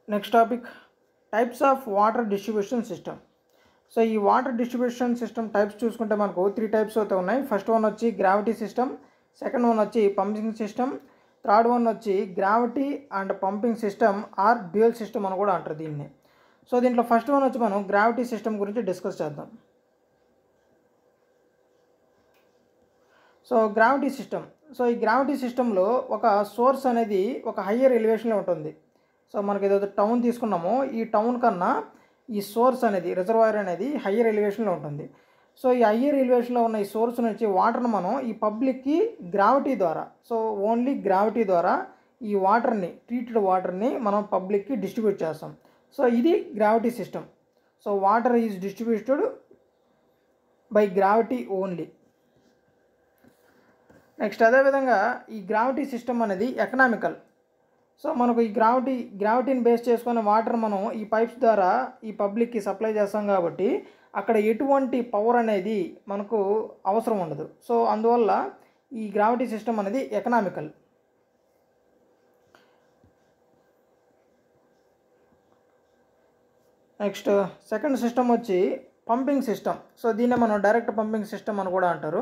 next topic types of water distribution system so ఈ water distribution system types చూసుకుంటే మనకు three types అయితే ఉన్నాయి ఫస్ట్ వన్ వచ్చి గ్రావిటీ సిస్టమ్ సెకండ్ వన్ వచ్చి పంపింగ్ సిస్టమ్ థర్డ్ వన్ వచ్చి gravity and pumping system or dual system అని కూడా అంటారు దీన్ని సో దీంట్లో ఫస్ట్ వన్ వచ్చి మనం గ్రావిటీ సిస్టమ్ గురించి డిస్కస్ చేద్దాం సో గ్రావిటీ సిస్టమ్ సో ఈ గ్రావిటీ సిస్టంలో ఒక సోర్స్ అనేది ఒక హయ్యర్ ఎలివేషన్లో ఉంటుంది సో మనకి ఏదైతే టౌన్ తీసుకున్నామో ఈ టౌన్ కన్నా ఈ సోర్స్ అనేది రిజర్వాయర్ అనేది హయ్యర్ ఎలివేషన్లో ఉంటుంది సో ఈ హయ్యర్ ఎలివేషన్లో ఉన్న ఈ సోర్స్ నుంచి వాటర్ని మనం ఈ పబ్లిక్కి గ్రావిటీ ద్వారా సో ఓన్లీ గ్రావిటీ ద్వారా ఈ వాటర్ని ట్రీటెడ్ వాటర్ని మనం పబ్లిక్కి డిస్ట్రిబ్యూట్ చేస్తాం సో ఇది gravity system so water is distributed by gravity only next అదేవిధంగా ఈ గ్రావిటీ సిస్టమ్ అనేది ఎకనామికల్ సో మనకు ఈ గ్రావిటీ గ్రావిటీని బేస్ చేసుకున్న వాటర్ మనం ఈ పైప్స్ ద్వారా ఈ పబ్లిక్కి సప్లై చేస్తాం కాబట్టి అక్కడ ఎటువంటి పవర్ అనేది మనకు అవసరం ఉండదు సో అందువల్ల ఈ గ్రావిటీ సిస్టమ్ అనేది ఎకనామికల్ నెక్స్ట్ సెకండ్ సిస్టమ్ వచ్చి పంపింగ్ సిస్టమ్ సో దీన్నే మనం డైరెక్ట్ పంపింగ్ సిస్టమ్ అని కూడా అంటారు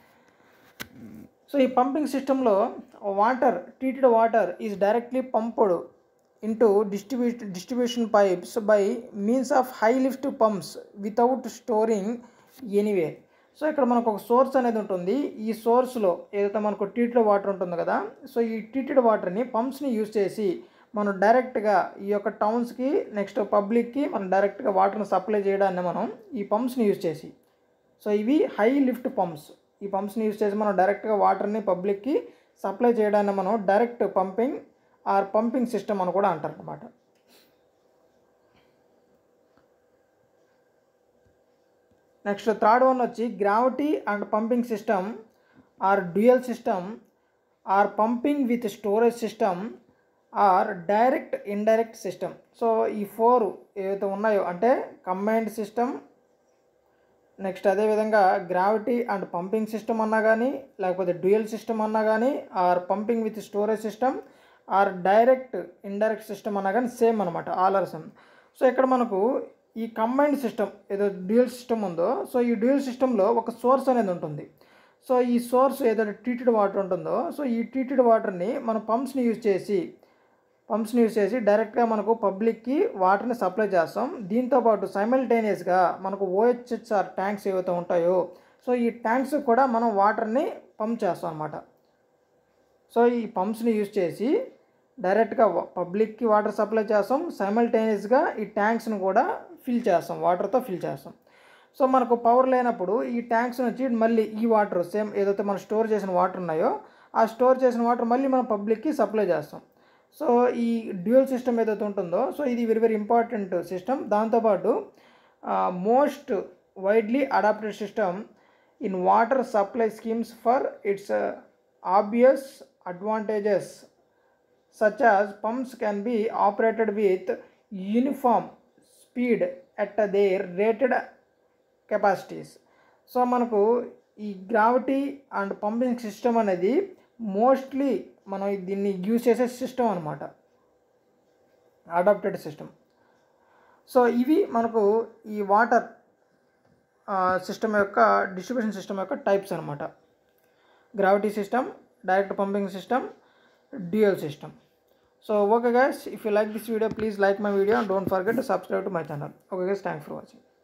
సో ఈ పంపింగ్ సిస్టంలో water treated water is directly pumped into distribute distribution pipes by means of high lift pumps without storing anywhere so ఇక్కడ మనకు ఒక సోర్స్ అనేది ఉంటుంది ఈ సోర్స్లో ఏదైతే మనకు ట్రీటెడ్ వాటర్ ఉంటుంది కదా సో ఈ ట్రీటెడ్ వాటర్ని పంప్స్ని యూజ్ చేసి మనం డైరెక్ట్గా ఈ యొక్క టౌన్స్కి నెక్స్ట్ పబ్లిక్కి మనం డైరెక్ట్గా వాటర్ని సప్లై చేయడాన్ని మనం ఈ పంప్స్ని యూజ్ చేసి సో ఇవి హై లిఫ్ట్ పంప్స్ ఈ పంప్స్ని యూజ్ చేసి మనం డైరెక్ట్గా వాటర్ని పబ్లిక్కి సప్లై చేయడాన్ని మనం direct pumping or pumping system అని కూడా అంటారు అనమాట నెక్స్ట్ థర్డ్ వన్ వచ్చి gravity and pumping system or dual system or pumping with storage system or direct indirect system so ఈ ఫోర్ ఏవైతే ఉన్నాయో అంటే కంబైన్డ్ సిస్టమ్ నెక్స్ట్ అదేవిధంగా గ్రావిటీ అండ్ పంపింగ్ సిస్టమ్ అన్నా కానీ లేకపోతే డ్యూయల్ సిస్టమ్ అన్నా కానీ or pumping with storage system or direct indirect system అన్నా కానీ సేమ్ అనమాట ఆల్ ఆర్ సేమ్ సో ఇక్కడ మనకు ఈ కంబైన్డ్ సిస్టమ్ ఏదో డ్యూయల్ సిస్టమ్ ఉందో సో ఈ డ్యూయల్ సిస్టంలో ఒక సోర్స్ అనేది ఉంటుంది సో ఈ సోర్స్ ఏదైతే ట్రీటెడ్ వాటర్ ఉంటుందో సో ఈ ట్రీటెడ్ వాటర్ని మనం పంప్స్ని యూజ్ చేసి పంప్స్ని యూజ్ చేసి డైరెక్ట్గా మనకు పబ్లిక్కి వాటర్ని సప్లై చేస్తాం దీంతోపాటు సైమల్టేనియస్గా మనకు ఓహెచ్హెచ్ఆర్ ట్యాంక్స్ ఏవైతే ఉంటాయో సో ఈ ట్యాంక్స్ కూడా మనం వాటర్ని పంప్ చేస్తాం అనమాట సో ఈ పంప్స్ని యూజ్ చేసి డైరెక్ట్గా పబ్లిక్కి వాటర్ సప్లై చేస్తాం సైమల్టేనియస్గా ఈ ట్యాంక్స్ని కూడా ఫిల్ చేస్తాం వాటర్తో ఫిల్ చేస్తాం సో మనకు పవర్ లేనప్పుడు ఈ ట్యాంక్స్ నుంచి మళ్ళీ ఈ వాటర్ సేమ్ ఏదైతే మనం స్టోర్ చేసిన వాటర్ ఉన్నాయో ఆ స్టోర్ చేసిన వాటర్ మళ్ళీ మనం పబ్లిక్కి సప్లై చేస్తాం సో ఈ డ్యూయల్ సిస్టమ్ ఏదైతే ఉంటుందో సో ఇది వెరీ వెరీ ఇంపార్టెంట్ సిస్టమ్ దాంతోపాటు most widely adopted system in water supply schemes for its obvious advantages such as pumps can be operated with uniform speed at their rated capacities so మనకు ఈ gravity and pumping system అనేది mostly మనం దీన్ని use చేసే system అనమాట adapted system so ఇవి మనకు ఈ వాటర్ సిస్టమ్ యొక్క డిస్ట్రిబ్యూషన్ సిస్టమ్ యొక్క టైప్స్ అనమాట gravity system direct pumping system dual system so okay guys if you like this video please like my video and don't forget to subscribe to my channel okay guys thanks for watching